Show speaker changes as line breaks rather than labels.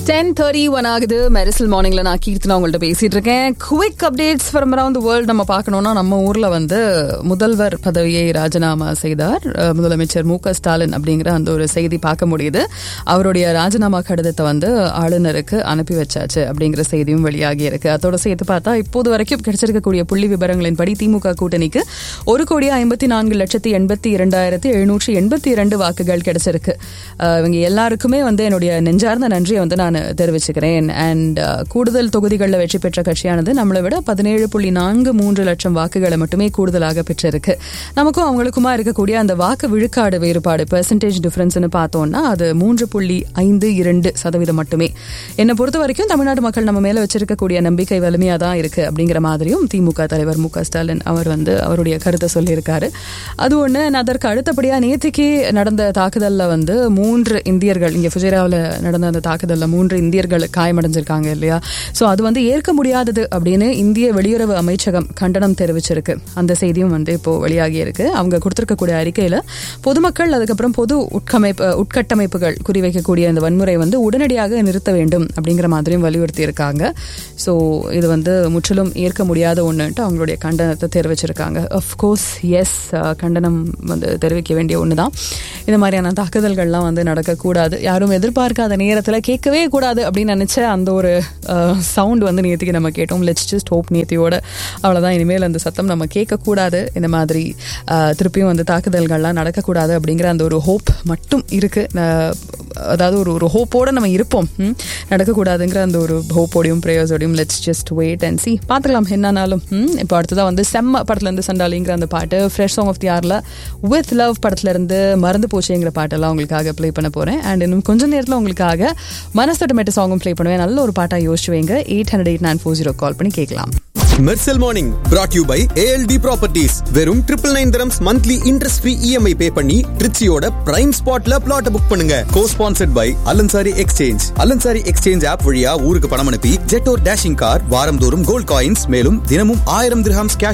Ten thirty one ஆகுது மெரிசல் மார்னிங்ல நான் கீர்த்தனா உங்கள்ட்ட பேசிட்டு இருக்கேன் quick updates from around world நம்ம பார்க்கணும்னா நம்ம ஊர்ல வந்து முதல்வர் பதவியை ராஜினாமா செய்தார் அஹ், முதலமைச்சர் மு க ஸ்டாலின் அப்படிங்கிற அந்த ஒரு செய்தி பார்க்க முடியுது அவருடைய ராஜினாமா கடிதத்தை வந்து ஆளுநருக்கு அனுப்பி வச்சாச்சு அப்படிங்கிற செய்தியும் வெளியாகி இருக்கு அதோட சேர்த்து பார்த்தா இப்போது வரைக்கும் கிடைச்சிருக்கக்கூடிய புள்ளி விவரங்களின்படி திமுக கூட்டணிக்கு ஒரு கோடி ஐம்பத்தி நான்கு லட்சத்தி எண்பத்தி இரண்டாயிரத்தி எழுநூற்றி எண்பத்தி இரண்டு வாக்குகள் கிடைச்சிருக்கு அஹ், இவங்க எல்லாருக்குமே வந்து என்னுடைய நெஞ்சார்ந்த நன்றியை வந்து நான் தெரிவிச்சுக்கிறேன் அண்ட் கூடுதல் தொகுதிகளில் வெற்றி பெற்ற கட்சியானது நம்மளை விட பதினேழு புள்ளி நான்கு மூன்று லட்சம் வாக்குகளை மட்டுமே கூடுதலாக பெற்றிருக்கு நமக்கும் அவங்களுக்குமா இருக்கக்கூடிய அந்த வாக்கு விழுக்காடு வேறுபாடு பெர்சன்டேஜ் டிஃபரன்ஸ்னு பார்த்தோம்னா அது மூன்று புள்ளி ஐந்து இரண்டு சதவீதம் மட்டுமே என்னை பொறுத்த வரைக்கும் தமிழ்நாடு மக்கள் நம்ம மேல வச்சிருக்கக்கூடிய நம்பிக்கை வலிமையா தான் இருக்கு அப்படிங்கிற மாதிரியும் திமுக தலைவர் மு க ஸ்டாலின் அவர் வந்து அவருடைய கருத்தை சொல்லியிருக்காரு அது ஒண்ணு அதற்கு அடுத்தபடியா நேற்றுக்கு நடந்த தாக்குதல்ல வந்து மூன்று இந்தியர்கள் இங்க ஃபுஜேராவில் நடந்த அந்த தாக்குதல்ல மூன்று இந்தியர்கள் காயமடைஞ்சிருக்காங்க இல்லையா ஸோ அது வந்து ஏற்க முடியாதது அப்படின்னு இந்திய வெளியுறவு அமைச்சகம் கண்டனம் தெரிவிச்சிருக்கு அந்த செய்தியும் வந்து இப்போ வெளியாகி இருக்கு அவங்க கொடுத்திருக்கக்கூடிய அறிக்கையில பொதுமக்கள் அதுக்கப்புறம் பொது உட்கமைப்பு உட்கட்டமைப்புகள் குறிவைக்கக்கூடிய இந்த வன்முறை வந்து உடனடியாக நிறுத்த வேண்டும் அப்படிங்கிற மாதிரியும் வலியுறுத்தி இருக்காங்க ஸோ இது வந்து முற்றிலும் ஏற்க முடியாத ஒன்றுன்ட்டு அவங்களுடைய கண்டனத்தை தெரிவிச்சிருக்காங்க அஃப்கோர்ஸ் எஸ் கண்டனம் வந்து தெரிவிக்க வேண்டிய ஒன்று தான் இந்த மாதிரியான தாக்குதல்கள்லாம் வந்து நடக்கக்கூடாது யாரும் எதிர்பார்க்காத நேரத்தில் கேட்கவே கூடாது அப்படின்னு நினச்ச அந்த ஒரு சவுண்ட் வந்து நேற்றுக்கு நம்ம கேட்டோம் லெட்ஸ் ஜஸ்ட் ஹோப் நேத்தியோட அவ்வளோதான் இனிமேல் அந்த சத்தம் நம்ம கேட்கக்கூடாது இந்த மாதிரி அஹ், திருப்பியும் வந்து தாக்குதல்கள்லாம் நடக்கக்கூடாது அப்படிங்கிற அந்த ஒரு ஹோப் மட்டும் இருக்குது அதாவது ஒரு ஒரு ஹோப்போட நம்ம இருப்போம் ம்? நடக்கக்கூடாதுங்கிற அந்த ஒரு ஹோப்போடையும் ப்ரேயர்ஸோடையும் let's just wait and see பார்த்துக்கலாம் என்னன்னாலும் ம்? இப்போ அடுத்ததான் வந்து செம்ம படத்துலேருந்து சண்டாலிங்கிற அந்த பாட்டு ஃப்ரெஷ் சாங் ஆஃப் தி ஆரில் வித் லவ் படத்துலேருந்து மறந்து போச்சுங்கிற பாட்டெல்லாம் உங்களுக்காக ப்ளே பண்ண போகிறேன் அண்ட் இன்னும் கொஞ்ச நேரத்தில் உங்களுக்காக மனசோட்டமேட்ட சாங்கும் ப்ளே பண்ணுவேன் நல்ல ஒரு பாட்டாக யோசிச்சு வைங்க eight hundred eight nine four zero call பண்ணி கேட்கலாம்
Mersal morning brought you by ALT properties வெறும் triple nine terms monthly interest free EMI pay பண்ணி ட்ரிச்சியோட பிரைம் ஸ்பாட்ல பிளாட் புக் பண்ணுங்க co sponsored by Al Ansari exchange Al Ansari exchange app வழியா ஊருக்கு பணம் அனுப்பி ஜெட்டோர் டேஷிங் கார் வாரந்தோறும் கோல்ட் காயின்ஸ் மேலும் தினமும் ஆயிரம் திரஹாம்ஸ் கேஷ்